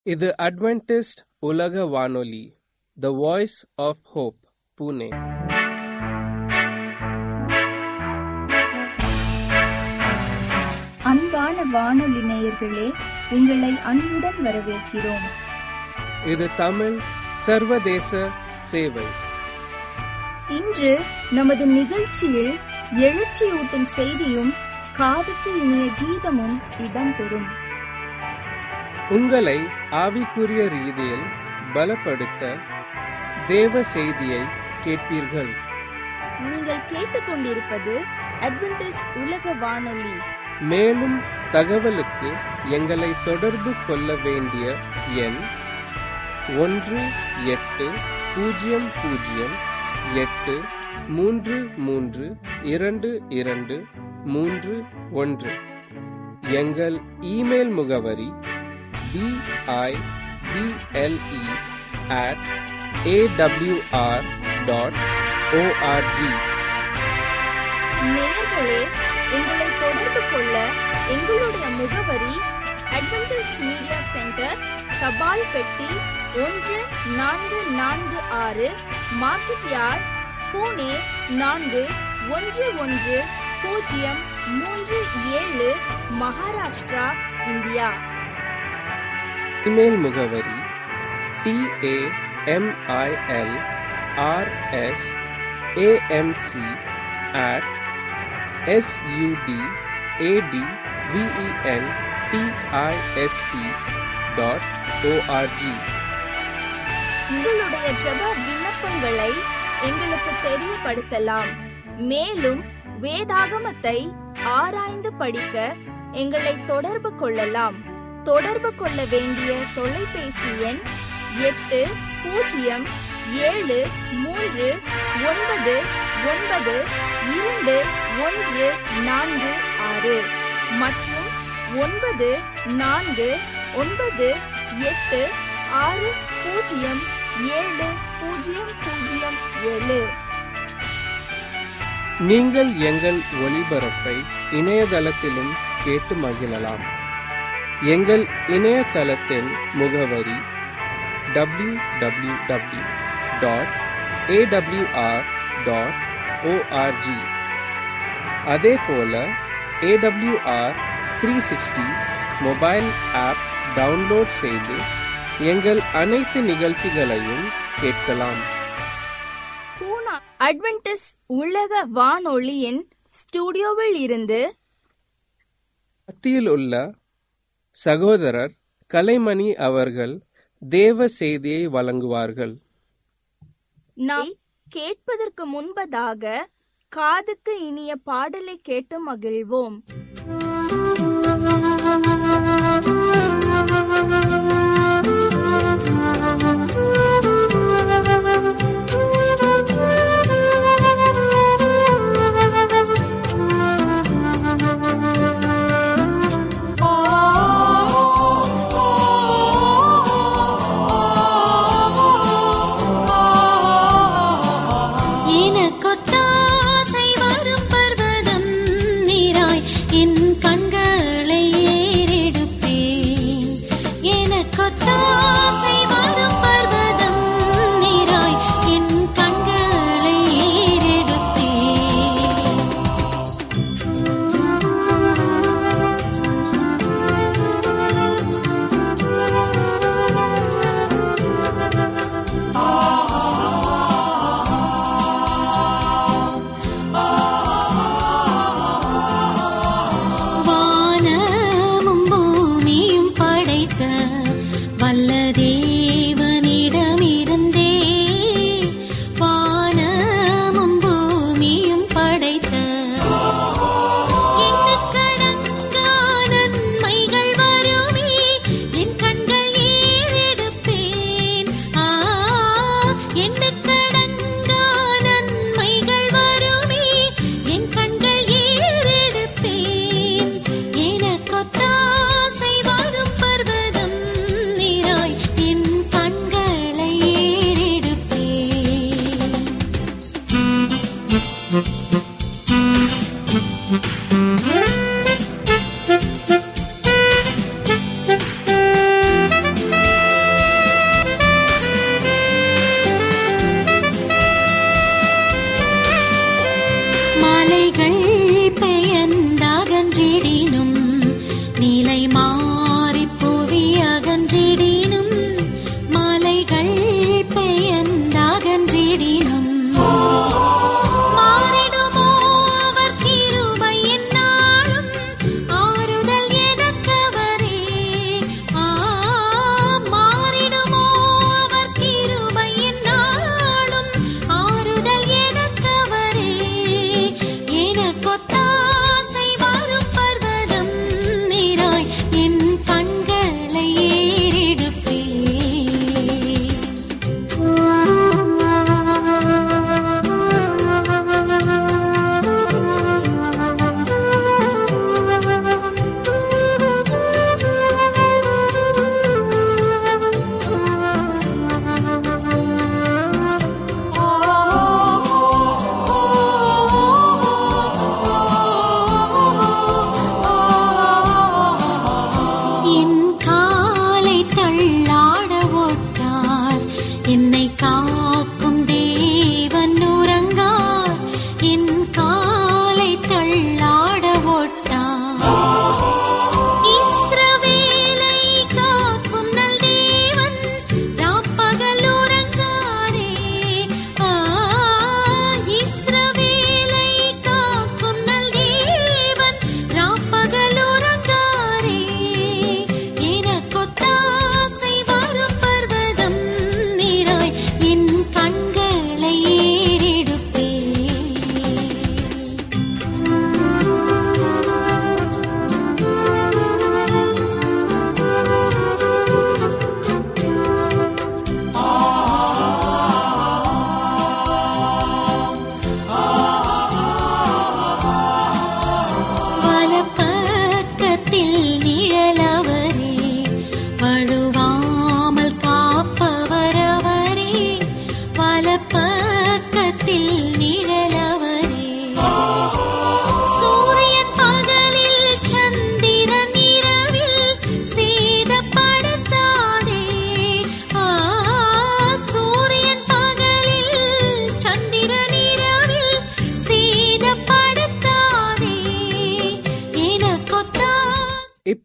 இது அட்வென்டிஸ்ட் உலக வானொலி the voice of hope Pune அன்பான வானொலி நேயர்களே உங்களை அன்புடன் வரவேற்கிறோம் இது தமிழ் சர்வதேச சேவை இன்று நமது நிகழ்ச்சியில் எழுச்சியூட்டும் செய்தியும் காதுக்கு இனிய கீதமும் இடம்பெறும் உங்களை ஆவிக்குரிய ரீதியில் பலப்படுத்த தேவ செய்தியை கேட்பீர்கள் நீங்கள் கேட்டுக்கொண்டிருப்பது அட்வென்டிஸ் உலக வானொலி மேலும் தகவலுக்கு எங்களை தொடர்பு கொள்ள வேண்டிய எண் ஒன்று எட்டு பூஜ்ஜியம் பூஜ்ஜியம் எட்டு மூன்று மூன்று இரண்டு இரண்டு மூன்று ஒன்று எங்கள் இமெயில் முகவரி B I B L E at AWR dot O R G நேயர்களே எங்களை தொடர்பு கொள்ள எங்களுடைய முகவரி அட்வென்டிஸ் மீடியா சென்டர் தபால் பெட்டி ஒன்று நான்கு நான்கு ஆறு மார்க்கெட் யார்ட் பூனே நான்கு ஒன்று ஒன்று பூஜ்ஜியம் மூன்று ஏழு மகாராஷ்டிரா இந்தியா இமெயில் முகவரி T A M I L R S A M C at S U D A T V E N T I S T dot O R G உங்களுடைய ஜெப விண்ணப்பங்களை எங்களுக்கு தெரியப்படுத்தலாம் மேலும் வேதாகமத்தை ஆராய்ந்து படிக்க எங்களை தொடர்பு கொள்ளலாம் தொடர்பு கொள்ள வேண்டிய தொலைபேசி எண் எட்டு பூஜ்ஜியம் ஏழு மூன்று ஒன்பது ஒன்பது இரண்டு ஒன்று நான்கு ஆறு மற்றும் ஒன்பது நான்கு ஒன்பது எட்டு ஆறு பூஜ்ஜியம் ஏழு பூஜ்ஜியம் பூஜ்ஜியம் ஏழு நீங்கள் எங்கள் ஒளிபரப்பை இணையதளத்திலும் கேட்டு மகிழலாம் எங்கள் இணையதளத்தின் முகவரி W W W dot A W R dot O R G அதே போல A W R three sixty mobile app download செய்து எங்கள் அனைத்து நிகழ்ச்சிகளையும் கேட்கலாம் பூனா அட்வென்டிஸ் உலக வானொலியின் ஸ்டுடியோவில் இருந்து மத்தியில் உள்ள சகோதரர் கலைமணி அவர்கள் தேவ செய்தியை வழங்குவார்கள் நாம் கேட்பதற்கு முன்பதாக காதுக்கு இனிய பாடலை கேட்டு மகிழ்வோம் எனக்கொத்தாசை வரும் பர்வதம் நீராய் என் கண்களை ஏறெடுப்பேன் எனக்கொத்தாசை வரும் பர்வதம் நீராய் என் கண்களை ஏறெடுப்பேன் வானமும் பூமியும் படைத்த வல்ல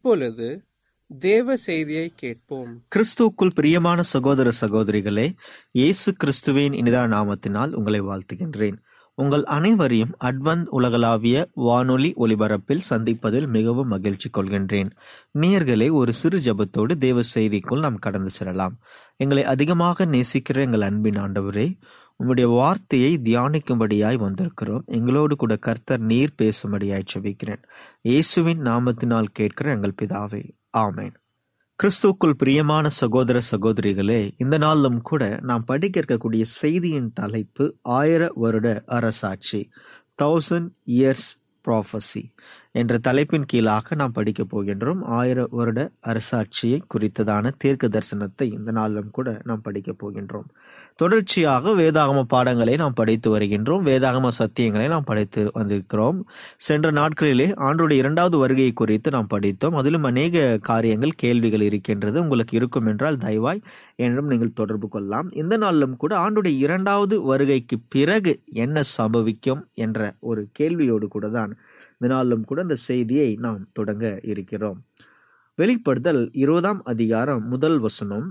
இப்பொழுது தேவ செய்தியை கேட்போம் கிறிஸ்துவுக்குள் பிரியமான சகோதர சகோதரிகளே இயேசு கிறிஸ்துவின் இனிதா நாமத்தினால் உங்களை வாழ்த்துகின்றேன் உங்கள் அனைவரையும் அட்வந்த் உலகளாவிய வானொலி ஒலிபரப்பில் சந்திப்பதில் மிகவும் மகிழ்ச்சி கொள்கின்றேன் நேயர்களே ஒரு சிறு ஜெபத்தோடு தேவ செய்திக்குள் நாம் கடந்து செல்லலாம் எங்களை அதிகமாக நேசிக்கிற எங்கள் அன்பின் ஆண்டவரே உம்முடைய வார்த்தையை தியானிக்கும்படியாய் வந்திருக்கிறோம் எங்களோடு கூட கர்த்தர் நீர் பேசும்படியாய் செபிக்கிறேன் இயேசுவின் நாமத்தினால் கேட்கிற எங்கள் பிதாவே ஆமென் கிறிஸ்துவுக்குள் பிரியமான சகோதர சகோதரிகளே இந்த நாளிலும் கூட நாம் படிக்க இருக்கக்கூடிய செய்தியின் தலைப்பு ஆயிர வருட அரசாட்சி தௌசண்ட் இயர்ஸ் ப்ராஃபசி என்ற தலைப்பின் கீழாக நாம் படிக்க போகின்றோம் ஆயிர வருட அரசாட்சியை குறித்ததான தீர்க்க தரிசனத்தை இந்த நாளிலும் கூட நாம் படிக்க போகின்றோம் தொடர்ச்சியாக வேதாகம பாடங்களை நாம் படித்து வருகின்றோம் வேதாகம சத்தியங்களை நாம் படித்து வந்திருக்கிறோம் சென்ற நாட்களிலே ஆண்டுடைய இரண்டாவது வருகையை குறித்து நாம் படித்தோம் அதிலும் அநேக காரியங்கள் கேள்விகள் இருக்கின்றது உங்களுக்கு இருக்கும் என்றால் தயவாய் என்றும் நீங்கள் தொடர்பு கொள்ளலாம் இந்த நாளிலும் கூட ஆண்டுடைய இரண்டாவது வருகைக்கு பிறகு என்ன சம்பவிக்கும் என்ற ஒரு கேள்வியோடு கூட தான் இந்த நாளிலும் கூட இந்த செய்தியை நாம் தொடங்க இருக்கிறோம் வெளிப்படுதல் இருபதாம் அதிகாரம் முதல் வசனம்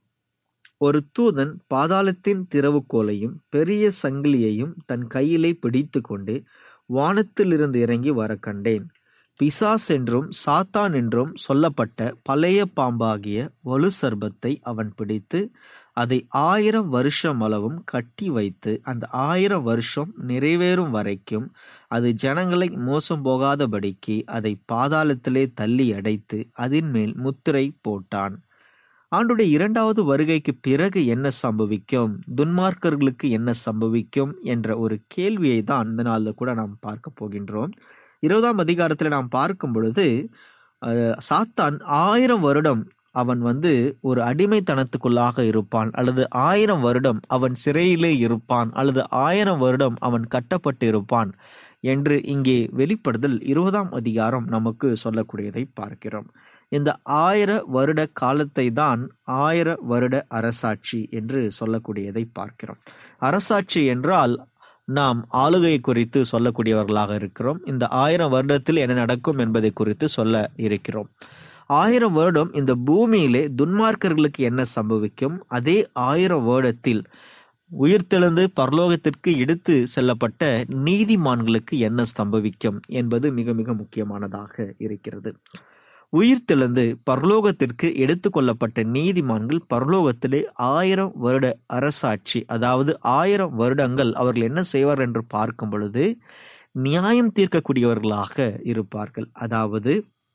ஒரு தூதன் பாதாளத்தின் திறவுகோலையும் பெரிய சங்கிலியையும் தன் கையிலே பிடித்து கொண்டு வானத்திலிருந்து இறங்கி வர கண்டேன் பிசாஸ் என்றும் சாத்தான் என்றும் சொல்லப்பட்ட பழைய பாம்பாகிய வலு சர்பத்தை அவன் பிடித்து அதை ஆயிரம் வருஷம் அளவும் கட்டி வைத்து அந்த ஆயிரம் வருஷம் நிறைவேறும் வரைக்கும் அது ஜனங்களை மோசம் போகாதபடிக்கு அதை பாதாளத்திலே தள்ளி அடைத்து அதன் மேல் முத்திரை போட்டான் ஆண்டுடைய இரண்டாவது வருகைக்கு பிறகு என்ன சம்பவிக்கும் துன்மார்க்கர்களுக்கு என்ன சம்பவிக்கும் என்ற ஒரு கேள்வியை தான் இந்த நாளில் கூட நாம் பார்க்க போகின்றோம் இருபதாம் அதிகாரத்தில் நாம் பார்க்கும் பொழுது அஹ், சாத்தான் ஆயிரம் வருடம் அவன் வந்து ஒரு அடிமைத்தனத்துக்குள்ளாக இருப்பான் அல்லது ஆயிரம் வருடம் அவன் சிறையிலே இருப்பான் அல்லது ஆயிரம் வருடம் அவன் கட்டப்பட்டு இருப்பான் என்று இங்கே வெளிப்படுதல் இருபதாம் அதிகாரம் நமக்கு சொல்லக்கூடியதை பார்க்கிறோம் இந்த ஆயிர வருட காலத்தை தான் ஆயிர வருட அரசாட்சி என்று சொல்லக்கூடியதை பார்க்கிறோம் அரசாட்சி என்றால் நாம் ஆளுகை குறித்து சொல்லக்கூடியவர்களாக இருக்கிறோம் இந்த ஆயிரம் வருடத்தில் என்ன நடக்கும் என்பதை குறித்து சொல்ல இருக்கிறோம் ஆயிரம் வருடம் இந்த பூமியிலே துன்மார்க்கர்களுக்கு என்ன சம்பவிக்கும் அதே ஆயிரம் வருடத்தில் உயிர்த்தெழுந்து பரலோகத்திற்கு எடுத்து செல்லப்பட்ட நீதிமான்களுக்கு என்ன சம்பவிக்கும் என்பது மிக மிக முக்கியமானதாக இருக்கிறது உயிர்த்தெழுந்து பரலோகத்திற்கு எடுத்துக்கொள்ளப்பட்ட நீதிமான்கள் பரலோகத்திலே ஆயிரம் வருட அரசாட்சி அதாவது ஆயிரம் வருடங்கள் அவர்கள் என்ன செய்வார் என்று பார்க்கும் பொழுது நியாயம் தீர்க்கக்கூடியவர்களாக இருப்பார்கள் அதாவது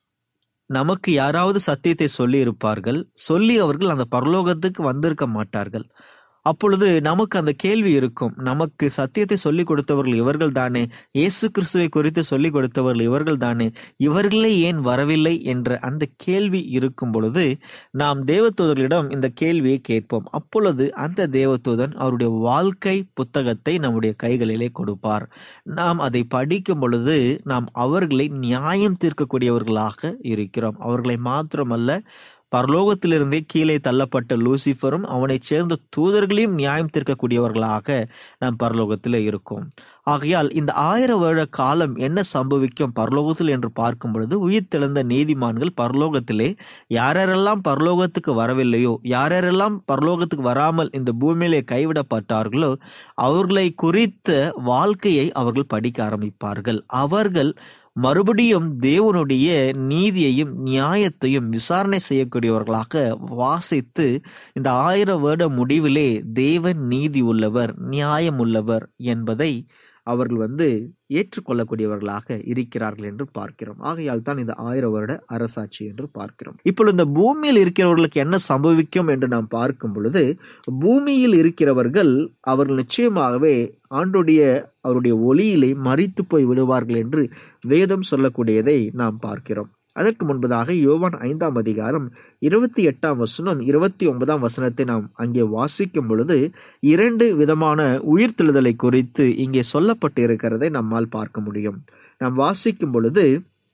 நமக்கு யாராவது சத்தியத்தை சொல்லி இருப்பார்கள் சொல்லி அவர்கள் அந்த பரலோகத்துக்கு வந்திருக்க மாட்டார்கள் அப்பொழுது நமக்கு அந்த கேள்வி இருக்கும் நமக்கு சத்தியத்தை சொல்லிக் கொடுத்தவர்கள் இவர்கள் தானே இயேசு கிறிஸ்துவை குறித்து சொல்லிக் கொடுத்தவர்கள் இவர்கள் தானே இவர்களே ஏன் வரவில்லை என்ற அந்த கேள்வி இருக்கும் பொழுது நாம் தேவதூதர்களிடம் இந்த கேள்வியை கேட்போம் அப்பொழுது அந்த தேவதூதன் அவருடைய வாழ்க்கை புத்தகத்தை நம்முடைய கைகளிலே கொடுப்பார் நாம் அதை படிக்கும் பொழுது நாம் அவர்களை நியாயம் தீர்க்கக்கூடியவர்களாக இருக்கிறோம் அவர்களை மாத்திரமல்ல பரலோகத்திலிருந்தே கீழே தள்ளப்பட்ட லூசிஃபரும் அவனைச் சேர்ந்த தூதர்களையும் நியாயம் தீர்க்கக்கூடியவர்களாக நாம் பரலோகத்தில் இருக்கோம் ஆகையால் இந்த ஆயிரம் வருட காலம் என்ன சம்பவிக்கும் பரலோகத்தில் என்று பார்க்கும் பொழுது உயிர்த்தெழுந்த நீதிமான்கள் பரலோகத்திலே யாரெல்லாம் பரலோகத்துக்கு வரவில்லையோ யாரெல்லாம் பரலோகத்துக்கு வராமல் இந்த பூமியிலே கைவிடப்பட்டார்களோ அவர்களை குறித்த வாழ்க்கையை அவர்கள் படிக்க ஆரம்பிப்பார்கள் அவர்கள் மறுபடியும் தேவனுடைய நீதியையும் நியாயத்தையும் விசாரணை செய்யக்கூடியவர்களாக வாசித்து இந்த ஆயிரம் வருட முடிவிலே தேவன் நீதி உள்ளவர் நியாயம் உள்ளவர் என்பதை அவர்கள் வந்து ஏற்றுக்கொள்ளக்கூடியவர்களாக இருக்கிறார்கள் என்று பார்க்கிறோம் ஆகையால் தான் இந்த ஆயிரம் வருட அரசாட்சி என்று பார்க்கிறோம் இப்பொழுது இந்த பூமியில் இருக்கிறவர்களுக்கு என்ன சம்பவிக்கும் என்று நாம் பார்க்கும் பொழுது பூமியில் இருக்கிறவர்கள் அவர்கள் நிச்சயமாகவே ஆண்டுடைய அவருடைய ஒளியிலே மறித்து போய் விடுவார்கள் என்று வேதம் சொல்லக்கூடியதை நாம் பார்க்கிறோம் அதற்கு முன்பதாக யோவான் ஐந்தாம் அதிகாரம் இருபத்தி எட்டாம் வசனம் இருபத்தி ஒன்பதாம் வசனத்தை நாம் அங்கே வாசிக்கும் பொழுது இரண்டு விதமான உயிர்த்தெழுதலை குறித்து இங்கே சொல்லப்பட்டு இருக்கிறதை நம்மால் பார்க்க முடியும் நாம் வாசிக்கும் பொழுது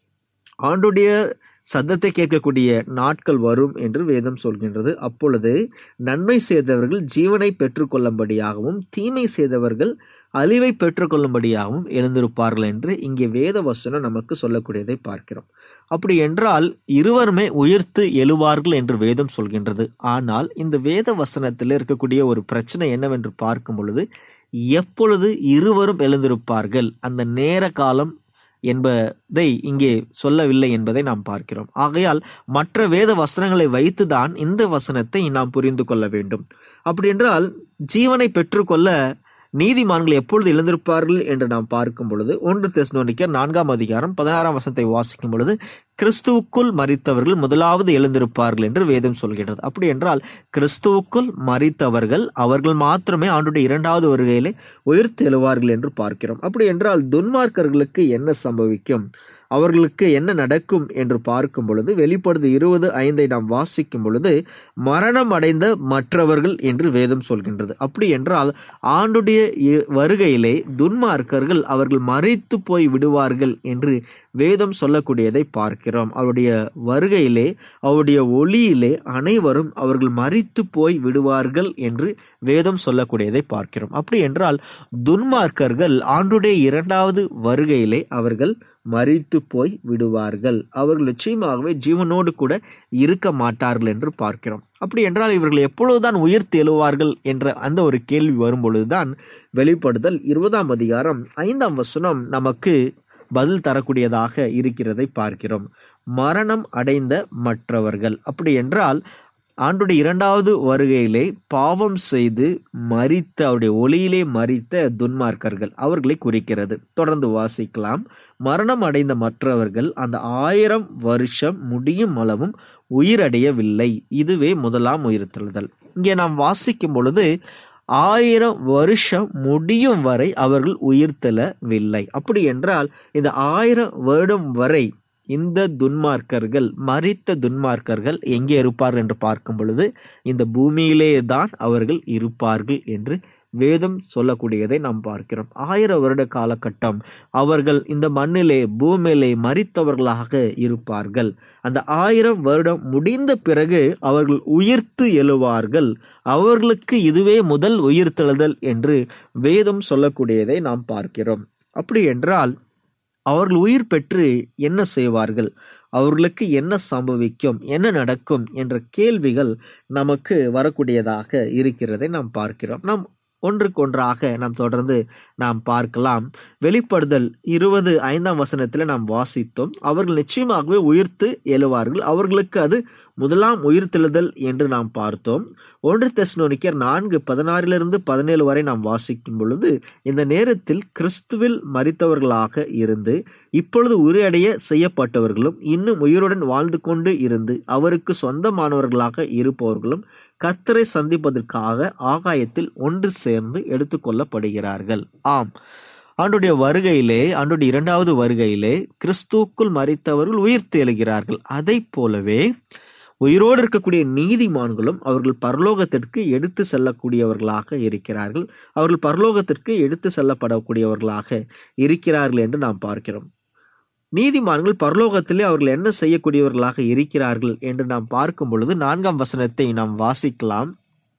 ஆண்டுடைய சத்தத்தை கேட்கக்கூடிய நாட்கள் வரும் என்று வேதம் சொல்கின்றது அப்பொழுது நன்மை செய்தவர்கள் ஜீவனை பெற்றுக்கொள்ளும்படியாகவும் தீமை செய்தவர்கள் அழிவை பெற்றுக்கொள்ளும்படியாகவும் எழுந்திருப்பார்கள் என்று இங்கே வேத வசனம் நமக்கு சொல்லக்கூடியதை பார்க்கிறோம் அப்படி என்றால் இருவருமே உயிர்த்து எழுவார்கள் என்று வேதம் சொல்கின்றது ஆனால் இந்த வேத வசனத்தில் இருக்கக்கூடிய ஒரு பிரச்சனை என்னவென்று பார்க்கும் பொழுது எப்பொழுது இருவரும் எழுந்திருப்பார்கள் அந்த நேர காலம் என்பதை இங்கே சொல்லவில்லை என்பதை நாம் பார்க்கிறோம் ஆகையால் மற்ற வேத வசனங்களை வைத்துதான் இந்த வசனத்தை நாம் புரிந்து கொள்ள வேண்டும் அப்படி என்றால் ஜீவனை பெற்றுக்கொள்ள நீதிமான்கள் எப்பொழுது எழுந்திருப்பார்கள் என்று நாம் பார்க்கும் பொழுது ஒன்று தெஸ்னோனிக்கர் நான்காம் அதிகாரம் பதினாறாம் வசனத்தை வாசிக்கும் பொழுது கிறிஸ்துவுக்குள் மறித்தவர்கள் முதலாவது எழுந்திருப்பார்கள் என்று வேதம் சொல்கிறது அப்படி என்றால் கிறிஸ்துவுக்குள் மறித்தவர்கள் அவர்கள் மாத்திரமே ஆண்டுடைய இரண்டாவது வருகையிலே உயிர்த்து எழுவார்கள் என்று பார்க்கிறோம் அப்படி என்றால் துன்மார்க்கர்களுக்கு என்ன சம்பவிக்கும் அவர்களுக்கு என்ன நடக்கும் என்று பார்க்கும் பொழுது வெளிப்படுது இருபது ஐந்தை நாம் வாசிக்கும் பொழுது மரணம் அடைந்த மற்றவர்கள் என்று வேதம் சொல்கின்றது அப்படி என்றால் ஆண்டுடைய இ- வருகையிலே துன்மார்க்கர்கள் அவர்கள் மறைத்து போய் விடுவார்கள் என்று வேதம் சொல்லக்கூடியதை பார்க்கிறோம் அவருடைய வருகையிலே அவருடைய ஒளியிலே அனைவரும் அவர்கள் மறித்து போய் விடுவார்கள் என்று வேதம் சொல்லக்கூடியதை பார்க்கிறோம் அப்படி என்றால் துன்மார்க்கர்கள் ஆண்டுடைய இரண்டாவது வருகையிலே அவர்கள் மறித்து போய் விடுவார்கள் அவர்கள் நிச்சயமாகவே ஜீவனோடு கூட இருக்க மாட்டார்கள் என்று பார்க்கிறோம் அப்படி என்றால் இவர்கள் எப்பொழுதுதான் உயிர் தெழுவார்கள் என்ற அந்த ஒரு கேள்வி வரும் பொழுதுதான் வெளிப்படுதல் இருபதாம் அதிகாரம் ஐந்தாம் வசனம் நமக்கு பதில் தரக்கூடியதாக இருக்கிறதை பார்க்கிறோம் மரணம் அடைந்த மற்றவர்கள் அப்படி என்றால் ஆண்டுடைய இரண்டாவது வருகையிலே பாவம் செய்து மரித்த அவருடைய ஒளியிலே மரித்த துன்மார்க்கர்கள் அவர்களை குறிக்கிறது தொடர்ந்து வாசிக்கலாம் மரணம் அடைந்த மற்றவர்கள் அந்த ஆயிரம் வருஷம் முடியும் அளவும் உயிரடையவில்லை இதுவே முதலாம் உயிர்த்தெழுதல் இங்கே நாம் வாசிக்கும் பொழுது ஆயிரம் வருஷம் முடியும் வரை அவர்கள் உயிர்த்தெழவில்லை அப்படி என்றால் இந்த ஆயிரம் வருடம் வரை இந்த துன்மார்க்கர்கள் மரித்த துன்மார்க்கர்கள் எங்கே இருப்பார்கள் என்று பார்க்கும் பொழுது இந்த பூமியிலே தான் அவர்கள் இருப்பார்கள் என்று வேதம் சொல்லக்கூடியதை நாம் பார்க்கிறோம் ஆயிரம் வருட காலகட்டம் அவர்கள் இந்த மண்ணிலே பூமியிலே மரித்தவர்களாக இருப்பார்கள் அந்த ஆயிரம் வருடம் முடிந்த பிறகு அவர்கள் உயிர்த்து எழுவார்கள் அவர்களுக்கு இதுவே முதல் உயிர்த்தெழுதல் என்று வேதம் சொல்லக்கூடியதை நாம் பார்க்கிறோம் அப்படி என்றால் அவர்கள் உயிர் பெற்று என்ன செய்வார்கள் அவர்களுக்கு என்ன சம்பவிக்கும் என்ன நடக்கும் என்ற கேள்விகள் நமக்கு வரக்கூடியதாக இருக்கிறதை நாம் பார்க்கிறோம் நாம் ஒன்றுக்கொன்றாக நாம் தொடர்ந்து நாம் பார்க்கலாம் வெளிப்படுதல் இருபது ஐந்தாம் வசனத்தில் நாம் வாசித்தோம் அவர்கள் நிச்சயமாகவே உயிர்த்து எழுவார்கள் அவர்களுக்கு அது முதலாம் உயிர்த்தெழுதல் என்று நாம் பார்த்தோம் ஒன்று தெஸ்னோனிக்கர் நான்கு பதினாறிலிருந்து பதினேழு வரை நாம் வாசிக்கும் பொழுது இந்த நேரத்தில் கிறிஸ்துவில் மரித்தவர்களாக இருந்து இப்பொழுது உரையடைய செய்யப்பட்டவர்களும் இன்னும் உயிருடன் வாழ்ந்து கொண்டு இருந்து அவருக்கு சொந்தமானவர்களாக இருப்பவர்களும் கர்த்தரை சந்திப்பதற்காக ஆகாயத்தில் ஒன்று சேர்ந்து எடுத்துக்கொள்ளப்படுகிறார்கள் ஆம் ஆண்டுடைய வருகையிலே ஆண்டுடைய இரண்டாவது வருகையிலே கிறிஸ்துவுக்குள் மறித்தவர்கள் உயிர் தேழுகிறார்கள் அதை போலவே உயிரோடு இருக்கக்கூடிய நீதிமான்களும் அவர்கள் பரலோகத்திற்கு எடுத்து செல்லக்கூடியவர்களாக இருக்கிறார்கள் அவர்கள் பரலோகத்திற்கு எடுத்து செல்லப்படக்கூடியவர்களாக இருக்கிறார்கள் என்று நாம் பார்க்கிறோம் நீதிமான்கள் பரலோகத்திலே அவர்கள் என்ன செய்யக்கூடியவர்களாக இருக்கிறார்கள் என்று நாம் பார்க்கும் பொழுது நான்காம் வசனத்தை நாம் வாசிக்கலாம்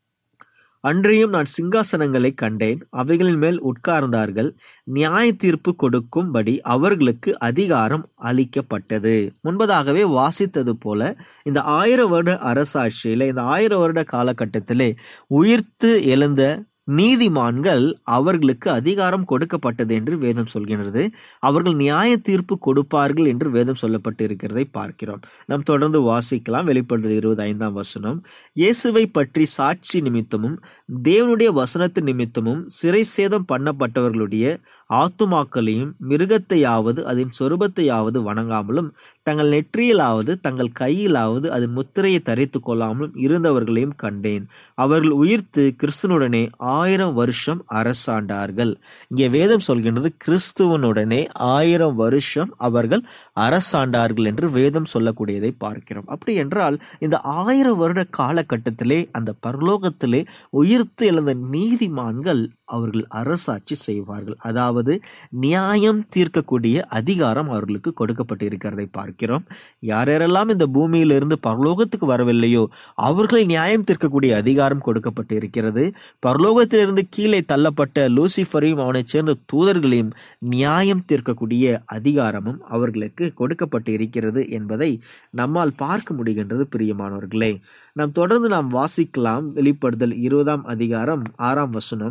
அன்றையும் நான் சிங்காசனங்களை கண்டேன் அவைகளின் மேல் உட்கார்ந்தார்கள் நியாய தீர்ப்பு கொடுக்கும்படி அவர்களுக்கு அதிகாரம் அளிக்கப்பட்டது முன்பதாகவே வாசித்தது போல இந்த ஆயிரம் வருட அரசாட்சியில இந்த ஆயிரம் வருட காலகட்டத்திலே உயிர்த்து எழுந்த நீதிமான்கள் அவர்களுக்கு அதிகாரம் கொடுக்கப்பட்டது என்று வேதம் சொல்கின்றது அவர்கள் நியாய தீர்ப்பு கொடுப்பார்கள் என்று வேதம் சொல்லப்பட்டு இருக்கிறதை பார்க்கிறோம் நாம் தொடர்ந்து வாசிக்கலாம் வெளிப்படுதல் இருபது ஐந்தாம் வசனம் இயேசுவை பற்றி சாட்சி நிமித்தமும் தேவனுடைய வசனத்து நிமித்தமும் சிறை சேதம் பண்ணப்பட்டவர்களுடைய ஆத்துமாக்களையும் மிருகத்தையாவது அதன் சொரூபத்தையாவது வணங்காமலும் தங்கள் நெற்றியிலாவது தங்கள் கையிலாவது அதன் முத்திரையை தரித்து கொள்ளாமலும் இருந்தவர்களையும் கண்டேன் அவர்கள் உயிர்த்து கிறிஸ்துவனுடனே ஆயிரம் வருஷம் அரசாண்டார்கள் இங்கே வேதம் சொல்கின்றது கிறிஸ்துவனுடனே ஆயிரம் வருஷம் அவர்கள் அரசாண்டார்கள் என்று வேதம் சொல்லக்கூடியதை பார்க்கிறோம் அப்படி என்றால் இந்த ஆயிரம் வருட காலகட்டத்திலே அந்த பரலோகத்திலே உயிர்த்து எழுந்த நீதிமான்கள் அவர்கள் அரசாட்சி செய்வார்கள் அதாவது நியாயம் தீர்க்கக்கூடிய அதிகாரம் அவர்களுக்கு கொடுக்கப்பட்டு இருக்கிறதை பார்க்கிறோம் யார் யாரெல்லாம் இந்த பூமியிலிருந்து பரலோகத்துக்கு வரவில்லையோ அவர்களை நியாயம் தீர்க்கக்கூடிய அதிகாரம் கொடுக்கப்பட்டு இருக்கிறது பரலோகத்திலிருந்து கீழே தள்ளப்பட்ட லூசிஃபரையும் அவனைச் சேர்ந்த தூதர்களையும் நியாயம் தீர்க்கக்கூடிய அதிகாரமும் அவர்களுக்கு கொடுக்கப்பட்டு இருக்கிறது என்பதை நம்மால் பார்க்க முடிகின்றது பிரியமானவர்களே நாம் தொடர்ந்து நாம் வாசிக்கலாம் வெளிப்படுதல் இருபதாம் அதிகாரம் ஆறாம் வசனம்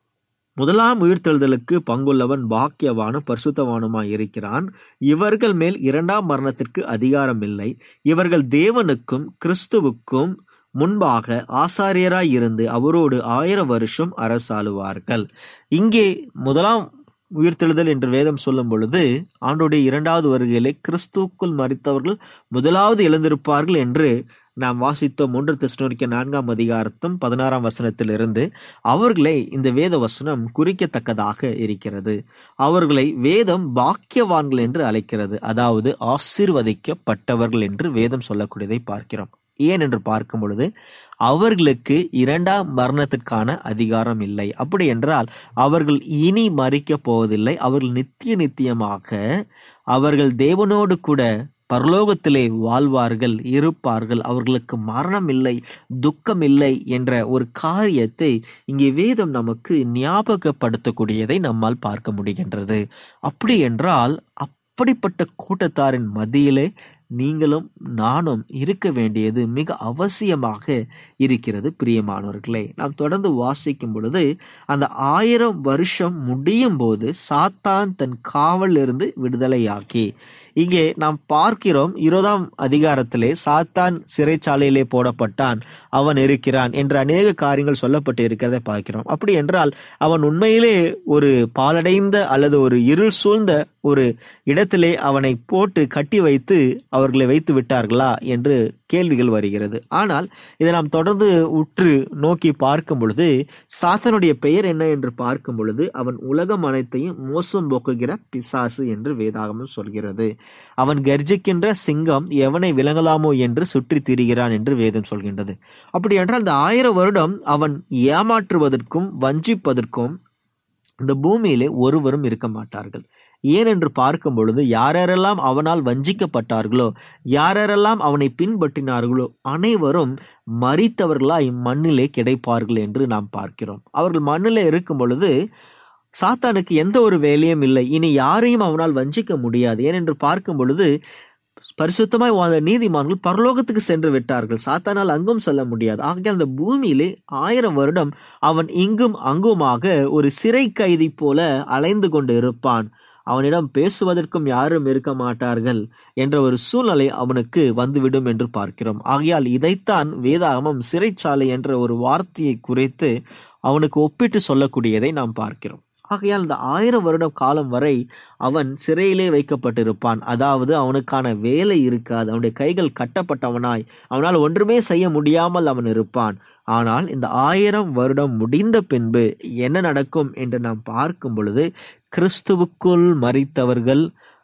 முதலாம் உயிர்த்தெழுதலுக்கு பங்குள்ளவன் பாக்கியவானும் பரிசுத்தவானுமாய் இருக்கிறான் இவர்கள் மேல் இரண்டாம் மரணத்திற்கு அதிகாரம் இல்லை இவர்கள் தேவனுக்கும் கிறிஸ்துவுக்கும் முன்பாக ஆசாரியராய் இருந்து அவரோடு ஆயிரம் வருஷம் அரசாளுவார்கள் இங்கே முதலாம் உயிர்த்தெழுதல் என்று வேதம் சொல்லும் பொழுது ஆண்டுடைய இரண்டாவது வருகையிலே கிறிஸ்துவுக்குள் மறித்தவர்கள் முதலாவது எழுந்திருப்பார்கள் என்று நாம் வாசித்தோம் ஒன்று தெஸ்னோரிக்க நான்காம் அதிகாரத்தும் பதினாறாம் வசனத்திலிருந்து அவர்களை இந்த வேத வசனம் குறிக்கத்தக்கதாக இருக்கிறது அவர்களை வேதம் பாக்கியவான்கள் என்று அழைக்கிறது அதாவது ஆசீர்வதிக்கப்பட்டவர்கள் என்று வேதம் சொல்லக்கூடியதை பார்க்கிறோம் ஏன் என்று பார்க்கும் பொழுது அவர்களுக்கு இரண்டாம் மரணத்திற்கான அதிகாரம் இல்லை அப்படி என்றால் அவர்கள் இனி மறிக்கப் போவதில்லை அவர்கள் நித்திய நித்தியமாக அவர்கள் தேவனோடு கூட பரலோகத்திலே வாழ்வார்கள் இருப்பார்கள் அவர்களுக்கு மரணம் இல்லை துக்கம் இல்லை என்ற ஒரு காரியத்தை இங்கே வேதம் நமக்கு ஞாபகப்படுத்தக்கூடியதை நம்மால் பார்க்க முடிகின்றது அப்படி என்றால் அப்படிப்பட்ட கூட்டத்தாரின் மத்தியிலே நீங்களும் நானும் இருக்க வேண்டியது மிக அவசியமாக இருக்கிறது பிரியமானவர்களே நாம் தொடர்ந்து வாசிக்கும் பொழுது அந்த ஆயிரம் வருஷம் முடியும் போது சாத்தான் தன் காவலிருந்து விடுதலையாக்கி இங்கே நாம் பார்க்கிறோம் இருபதாம் அதிகாரத்திலே சாத்தான் சிறைச்சாலையிலே போடப்பட்டான் அவன் இருக்கிறான் என்ற அநேக காரியங்கள் சொல்லப்பட்டு இருக்கிறதை பார்க்கிறோம் அப்படி என்றால் அவன் உண்மையிலே ஒரு பாலடைந்த அல்லது ஒரு இருள் சூழ்ந்த ஒரு இடத்திலே அவனை போட்டு கட்டி வைத்து அவர்களை வைத்து விட்டார்களா என்று கேள்விகள் வருகிறது ஆனால் இதை நாம் தொடர்ந்து உற்று நோக்கி பார்க்கும் பொழுது சாத்தனுடைய பெயர் என்ன என்று பார்க்கும் பொழுது அவன் உலகம் அனைத்தையும் மோசம் போக்குகிற பிசாசு என்று வேதாகமம் சொல்கிறது அவன் கர்ஜிக்கின்ற சிங்கம் எவனை விளங்கலாமோ என்று சுற்றி திரிகிறான் என்று வேதம் சொல்கின்றது அப்படி என்றால் இந்த ஆயிரம் வருடம் அவன் ஏமாற்றுவதற்கும் வஞ்சிப்பதற்கும் இந்த பூமியிலே ஒருவரும் இருக்க மாட்டார்கள் ஏன் என்று பார்க்கும் பொழுது யாரெல்லாம் அவனால் வஞ்சிக்கப்பட்டார்களோ யாரெல்லாம் அவனை பின்பற்றினார்களோ அனைவரும் மறித்தவர்களாய் மண்ணிலே கிடைப்பார்கள் என்று நாம் பார்க்கிறோம் அவர்கள் மண்ணிலே இருக்கும் பொழுது சாத்தானுக்கு எந்த ஒரு வேலையும் இல்லை இனி யாரையும் அவனால் வஞ்சிக்க முடியாது ஏனென்று பார்க்கும் பொழுது பரிசுத்தமாய் வாழ்ந்த நீதிமான்கள் பரலோகத்துக்கு சென்று விட்டார்கள் சாத்தானால் அங்கும் செல்ல முடியாது ஆகையால் அந்த பூமியிலே ஆயிரம் வருடம் அவன் இங்கும் அங்குமாக ஒரு சிறை கைதி போல அலைந்து கொண்டு இருப்பான் அவனிடம் பேசுவதற்கும் யாரும் இருக்க மாட்டார்கள் என்ற ஒரு சூழ்நிலை அவனுக்கு வந்துவிடும் என்று பார்க்கிறோம் ஆகையால் இதைத்தான் வேதாகமம் சிறைச்சாலை என்ற ஒரு வார்த்தையை குறைத்து அவனுக்கு ஒப்பிட்டு சொல்லக்கூடியதை நாம் பார்க்கிறோம் ஆகையால் இந்த ஆயிரம் வருடம் காலம் வரை அவன் சிறையிலே வைக்கப்பட்டிருப்பான் அதாவது அவனுக்கான வேலை இருக்காது அவனுடைய கைகள் கட்டப்பட்டவனாய் அவனால் ஒன்றுமே செய்ய முடியாமல் அவன் இருப்பான் ஆனால் இந்த ஆயிரம் வருடம் முடிந்த பின்பு என்ன நடக்கும் என்று நாம் பார்க்கும் பொழுது கிறிஸ்துவுக்குள் மறித்தவர்கள்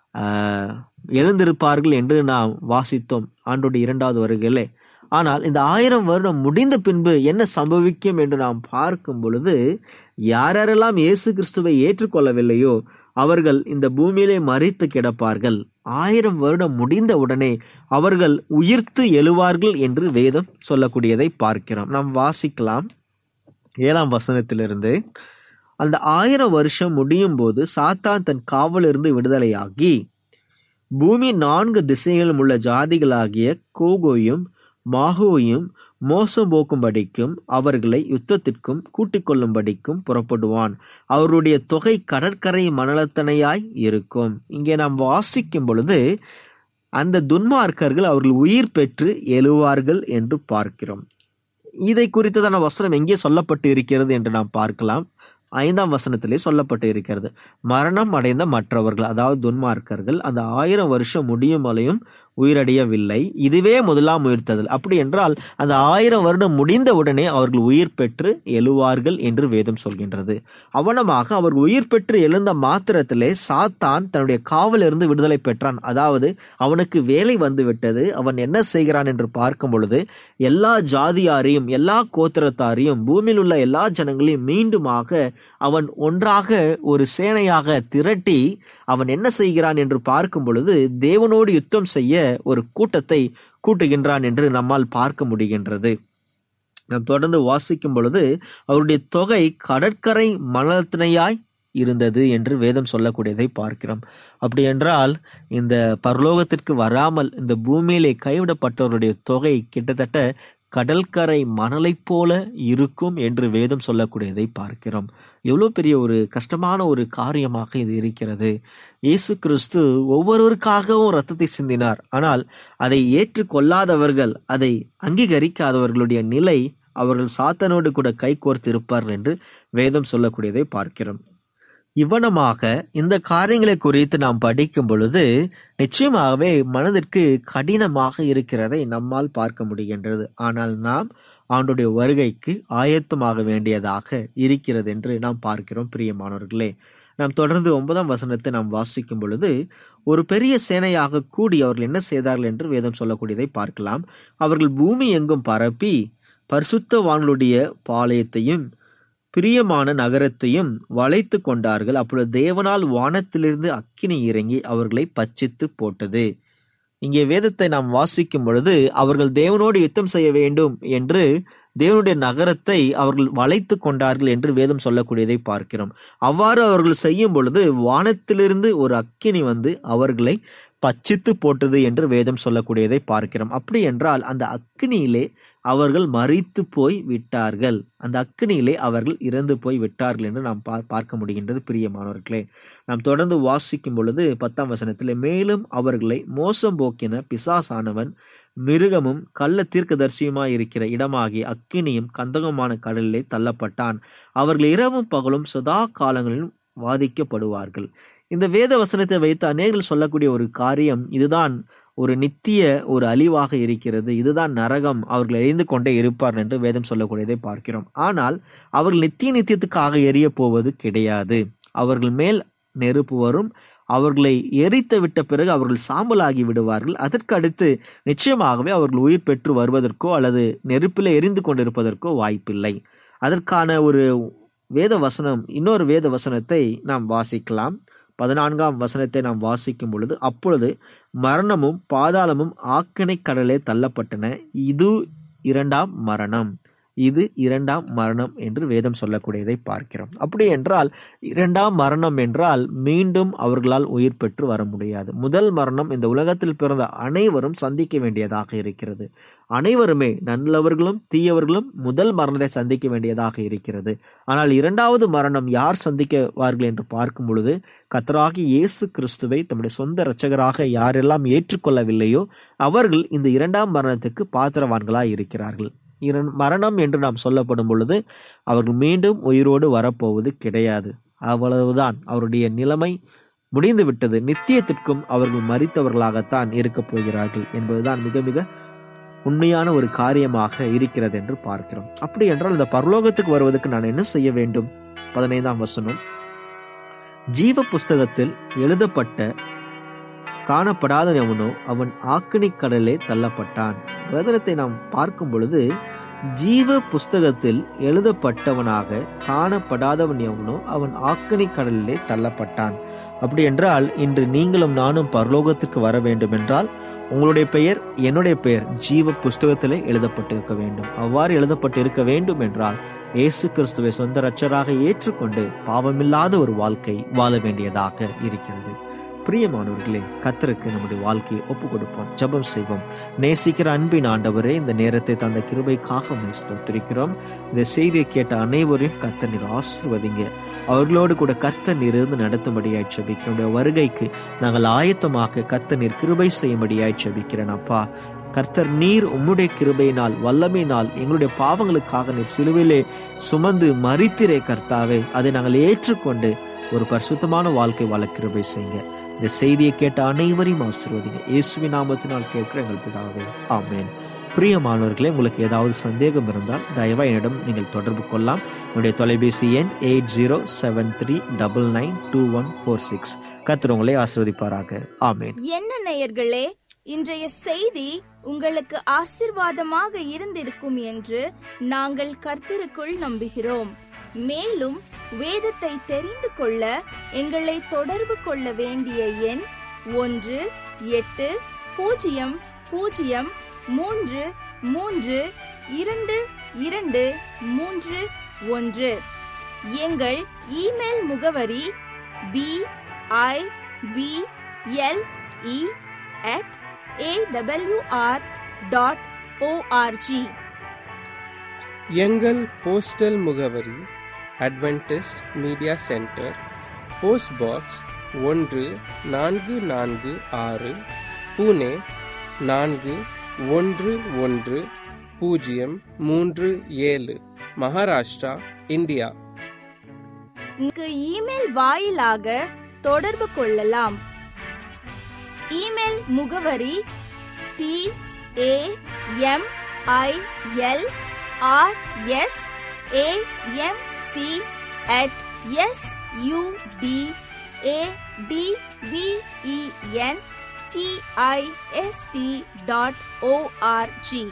ஆஹ், எழுந்திருப்பார்கள் என்று நாம் வாசித்தோம் ஆண்டோட இரண்டாவது வருகையிலே ஆனால் இந்த ஆயிரம் வருடம் முடிந்த பின்பு என்ன சம்பவிக்கும் என்று நாம் பார்க்கும் பொழுது யாரெல்லாம் இயேசு கிறிஸ்துவை ஏற்றுக்கொள்ளவில்லையோ அவர்கள் இந்த பூமியிலே மறித்து கிடப்பார்கள் ஆயிரம் வருடம் முடிந்த உடனே அவர்கள் உயிர்த்து எழுவார்கள் என்று வேதம் சொல்லக்கூடியதை பார்க்கிறோம் நாம் வாசிக்கலாம் ஏழாம் வசனத்திலிருந்து அந்த ஆயிரம் வருஷம் முடியும் போது சாத்தான் தன் காவலிருந்து விடுதலையாகி பூமி நான்கு திசைகளிலும் உள்ள ஜாதிகளாகிய கோகோயும் மாகோயும் மோசம் போக்கும்படிக்கும் அவர்களை யுத்தத்திற்கும் கூட்டிக் கொள்ளும்படிக்கும் புறப்படுவான் அவருடைய தொகை கடற்கரை மணலத்தனையாய் இருக்கும் இங்கே நாம் வாசிக்கும் பொழுது அந்த துன்மார்க்கர்கள் அவர்கள் உயிர் பெற்று எழுவார்கள் என்று பார்க்கிறோம் இதை குறித்ததான வசனம் எங்கே சொல்லப்பட்டு இருக்கிறது என்று நாம் பார்க்கலாம் ஐந்தாம் வசனத்திலே சொல்லப்பட்டு இருக்கிறது மரணம் அடைந்த மற்றவர்கள் அதாவது துன்மார்க்கர்கள் அந்த ஆயிரம் வருஷம் முடியும் வரையும் உயிரடையவில்லை இதுவே முதலாம் உயிர்த்ததல் அப்படி என்றால் அந்த ஆயிரம் வருடம் முடிந்த உடனே அவர்கள் உயிர் பெற்று எழுவார்கள் என்று வேதம் சொல்கின்றது அவனமாக அவர் உயிர் பெற்று எழுந்த மாத்திரத்திலே சாத்தான் தன்னுடைய காவலிருந்து விடுதலை பெற்றான் அதாவது அவனுக்கு வேலை வந்து விட்டது அவன் என்ன செய்கிறான் என்று பார்க்கும் பொழுது எல்லா ஜாதியாரையும் எல்லா கோத்திரத்தாரையும் பூமியில் உள்ள எல்லா ஜனங்களையும் மீண்டுமாக அவன் ஒன்றாக ஒரு சேனையாக திரட்டி அவன் என்ன செய்கிறான் என்று பார்க்கும் பொழுது தேவனோடு யுத்தம் செய்ய ஒரு கூட்டத்தை கூட்டுகின்றான் என்று நம்மால் பார்க்க முடிகின்றது நாம் தொடர்ந்து வாசிக்கும் பொழுது அவருடைய தொகை கடற்கரை மணத்தினையாய் இருந்தது என்று வேதம் சொல்லக்கூடியதை பார்க்கிறோம் அப்படி என்றால் இந்த பரலோகத்திற்கு வராமல் இந்த பூமியிலே கைவிடப்பட்டவருடைய தொகை கிட்டத்தட்ட கடற்கரை மணலைப் போல இருக்கும் என்று வேதம் சொல்லக்கூடியதை பார்க்கிறோம் எவ்வளோ பெரிய ஒரு கஷ்டமான ஒரு காரியமாக இது இருக்கிறது இயேசு கிறிஸ்து ஒவ்வொருவருக்காகவும் ரத்தத்தை சிந்தினார் ஆனால் அதை ஏற்றுக்கொள்ளாதவர்கள் அதை அங்கீகரிக்காதவர்களுடைய நிலை அவர்கள் சாத்தனோடு கூட கைகோர்த்து இருப்பார்கள் என்று வேதம் சொல்லக்கூடியதை பார்க்கிறோம் இவ்வனமாக இந்த காரியங்களை குறித்து நாம் படிக்கும் பொழுது நிச்சயமாகவே மனதிற்கு கடினமாக இருக்கிறதை நம்மால் பார்க்க முடிகின்றது ஆனால் நாம் ஆண்டுடைய வருகைக்கு ஆயத்தமாக வேண்டியதாக இருக்கிறது என்று நாம் பார்க்கிறோம் பிரியமானவர்களே நாம் தொடர்ந்து ஒன்பதாம் வசனத்தை நாம் வாசிக்கும் பொழுது ஒரு பெரிய சேனையாக கூடி அவர்கள் என்ன செய்தார்கள் என்று வேதம் சொல்லக்கூடியதை பார்க்கலாம் அவர்கள் பூமி எங்கும் பரப்பி பரிசுத்தவான்களுடைய பாளையத்தையும் பிரியமான நகரத்தையும் வளைத்து கொண்டார்கள் அப்பொழுது தேவனால் வானத்திலிருந்து அக்கினி இறங்கி அவர்களை பச்சித்து போட்டது இங்கே வேதத்தை நாம் வாசிக்கும் பொழுது அவர்கள் தேவனோடு யுத்தம் செய்ய வேண்டும் என்று தேவனுடைய நகரத்தை அவர்கள் வளைத்து கொண்டார்கள் என்று வேதம் சொல்லக்கூடியதை பார்க்கிறோம் அவ்வாறு அவர்கள் செய்யும் பொழுது வானத்திலிருந்து ஒரு அக்கினி வந்து அவர்களை பச்சித்து போட்டது என்று வேதம் சொல்லக்கூடியதை பார்க்கிறோம் அப்படி என்றால் அந்த அக்கினியிலே அவர்கள் மறித்து போய் விட்டார்கள் அந்த அக்கினியிலே அவர்கள் இறந்து போய் விட்டார்கள் என்று நாம் பா- பார்க்க முடிகின்றது பிரியமானவர்களே நாம் தொடர்ந்து வாசிக்கும் பொழுது பத்தாம் வசனத்திலே மேலும் அவர்களை மோசம் போக்கின பிசாசானவன் மிருகமும் கள்ள தீர்க்கதரிசியுமாய் இருக்கிற இடமாகிய அக்கினியும் கந்தகமான கடலிலே தள்ளப்பட்டான் அவர்கள் இரவும் பகலும் சதா காலங்களிலும் வாதிக்கப்படுவார்கள் இந்த வேத வசனத்தை வைத்து அநேகர்கள் சொல்லக்கூடிய ஒரு காரியம் இதுதான் ஒரு நித்திய ஒரு அழிவாக இருக்கிறது இதுதான் நரகம் அவர்கள் எரிந்து கொண்டே இருப்பார் என்று வேதம் சொல்லக்கூடியதை பார்க்கிறோம் ஆனால் அவர்கள் நித்திய நித்தியத்துக்காக எரிய போவது கிடையாது அவர்கள் மேல் நெருப்பு வரும் அவர்களை எரித்து விட்ட பிறகு அவர்கள் சாம்பலாகி விடுவார்கள் அதற்கு அடுத்து நிச்சயமாகவே அவர்கள் உயிர் பெற்று வருவதற்கோ அல்லது நெருப்பில் எரிந்து கொண்டிருப்பதற்கோ வாய்ப்பில்லை அதற்கான ஒரு வேத வசனம் இன்னொரு வேத வசனத்தை நாம் வாசிக்கலாம் பதினான்காம் வசனத்தை நாம் வாசிக்கும் பொழுது அப்பொழுது மரணமும் பாதாளமும் ஆக்கினை கடலே தள்ளப்பட்டன இது இரண்டாம் மரணம் இது இரண்டாம் மரணம் என்று வேதம் சொல்லக்கூடியதை பார்க்கிறோம் அப்படி என்றால் இரண்டாம் மரணம் என்றால் மீண்டும் அவர்களால் உயிர் பெற்று வர முடியாது முதல் மரணம் இந்த உலகத்தில் பிறந்த அனைவரும் சந்திக்க வேண்டியதாக இருக்கிறது அனைவருமே நல்லவர்களும் தீயவர்களும் முதல் மரணத்தை சந்திக்க வேண்டியதாக இருக்கிறது ஆனால் இரண்டாவது மரணம் யார் சந்திக்கவார்கள் என்று பார்க்கும் பொழுது கத்தராகி இயேசு கிறிஸ்துவை தம்முடைய சொந்த இரட்சகராக யாரெல்லாம் ஏற்றுக்கொள்ளவில்லையோ அவர்கள் இந்த இரண்டாம் மரணத்துக்கு பாத்திரவான்களாய் இருக்கிறார்கள் இரண் மரணம் என்று நாம் சொல்லப்படும் பொழுது அவர்கள் மீண்டும் உயிரோடு வரப்போவது கிடையாது அவ்வளவுதான் அவருடைய நிலைமை முடிந்து விட்டது நித்தியத்திற்கும் அவர்கள் மறித்தவர்களாகத்தான் இருக்கப் போகிறார்கள் என்பதுதான் மிக மிக உண்மையான ஒரு காரியமாக இருக்கிறது என்று பார்க்கிறோம் அப்படி என்றால் இந்த பரலோகத்துக்கு வருவதற்கு நான் என்ன செய்ய வேண்டும் பதினைந்தாம் வசனம் ஜீவ புஸ்தகத்தில் எழுதப்பட்ட காணப்படாத எவனோ அவன் ஆக்கினி கடலே தள்ளப்பட்டான் வேதனத்தை நாம் பார்க்கும் பொழுது ஜீவ புஸ்தகத்தில் எழுதப்பட்டவனாக காணப்படாதவன் எவனோ அவன் ஆக்கினி கடலிலே தள்ளப்பட்டான் அப்படி என்றால் இன்று நீங்களும் நானும் பரலோகத்துக்கு வர வேண்டும் என்றால் உங்களுடைய பெயர் என்னுடைய பெயர் ஜீவ புஸ்தகத்திலே எழுதப்பட்டிருக்க வேண்டும் அவ்வாறு எழுதப்பட்டு இருக்க வேண்டும் என்றால் இயேசு கிறிஸ்துவை சொந்த ரட்சராக ஏற்றுக்கொண்டு பாவமில்லாத ஒரு வாழ்க்கை வாழ வேண்டியதாக இருக்கிறது பிரியமானவர்களே கத்தருக்கு நம்முடைய வாழ்க்கையை ஒப்பு கொடுப்போம் ஜெபம் செய்வோம் நேசிக்கிற அன்பின் ஆண்டவரே இந்த நேரத்தை தந்த கிருபைக்காக உம்மை ஸ்தோத்திரிக்கிறோம் இந்த செய்தியை கேட்ட அனைவரையும் கர்த்தர் நீர் ஆசிர்வதிங்க அவர்களோடு கூட கர்த்தர் நீர் இருந்து நடத்தும்படியாய் ஜெபிக்கிறோம் உம்முடைய வருகைக்கு நாங்கள் ஆயத்தமாக்க கர்த்தர் நீர் கிருபை செய்யும்படியாய் ஜெபிக்கிறேன் அப்பா கர்த்தர் நீர் உம்முடைய கிருபையினால் வல்லமையினால் எங்களுடைய பாவங்களுக்காக நீர் சிலுவிலே சுமந்து மறித்திரே கர்த்தாவே அதை நாங்கள் ஏற்றுக்கொண்டு ஒரு பரிசுத்தமான வாழ்க்கை வாழ கிருபை செய்யுங்க இந்த செய்தியை கேட்ட அனைவரையும் ஆசீர்வதிங்க இயேசுவின் நாமத்தினால் கேட்கிற எங்கள் பிதாவே ஆமென் பிரியமானவர்களே உங்களுக்கு ஏதாவது சந்தேகம் இருந்தால் தயவா என்னிடம் நீங்கள் தொடர்பு கொள்ளலாம் என்னுடைய தொலைபேசி எண் eight zero seven three double nine two one four six கத்திரவங்களை ஆசீர்வதிப்பாராக ஆமென் என்ன நேயர்களே இன்றைய செய்தி உங்களுக்கு ஆசிர்வாதமாக இருந்திருக்கும் என்று நாங்கள் கர்த்தருக்குள் நம்புகிறோம் மேலும் வேதத்தை தெரிந்து கொள்ள எங்களை தொடர்பு கொள்ள வேண்டிய எண் ஒன்று எட்டு பூஜ்ஜியம் பூஜ்ஜியம் மூன்று மூன்று இரண்டு இரண்டு மூன்று ஒன்று எங்கள் இமெயில் முகவரி B I B L E at AWR dot ORG எங்கள் போஸ்டல் முகவரி Adventist media centre post box ஒன்று நான்கு நான்கு ஆறு புனே நான்கு ஒன்று ஒன்று பூஜ்ஜியம் மூன்று ஏழு மகாராஷ்டிரா இந்தியா இங்கு இமெயில் வாயிலாக தொடர்பு கொள்ளலாம் இமெயில் முகவரி T A M I L R S A M C at S U D A D B E N T I S T dot ORG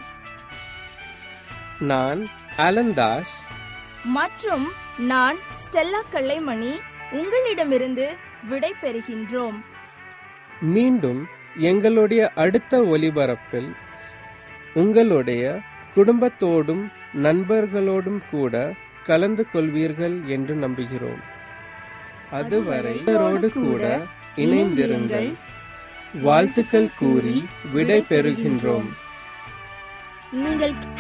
நான் அலந்தாஸ் மற்றும் நான் ஸ்டெல்லா கல்லைமணி உங்களிடமிருந்து விடை பெறுகின்றோம் மீண்டும் எங்களுடைய அடுத்த ஒலிபரப்பில் உங்களுடைய குடும்பத்தோடும் நண்பர்களோடும் கூட கலந்து கொள்வீர்கள் என்று நம்புகிறோம் அதுவரை இவரோடு கூட இணைந்திருங்கள் வாழ்த்துக்கள் கூறி விடை பெறுகின்றோம் நீங்கள்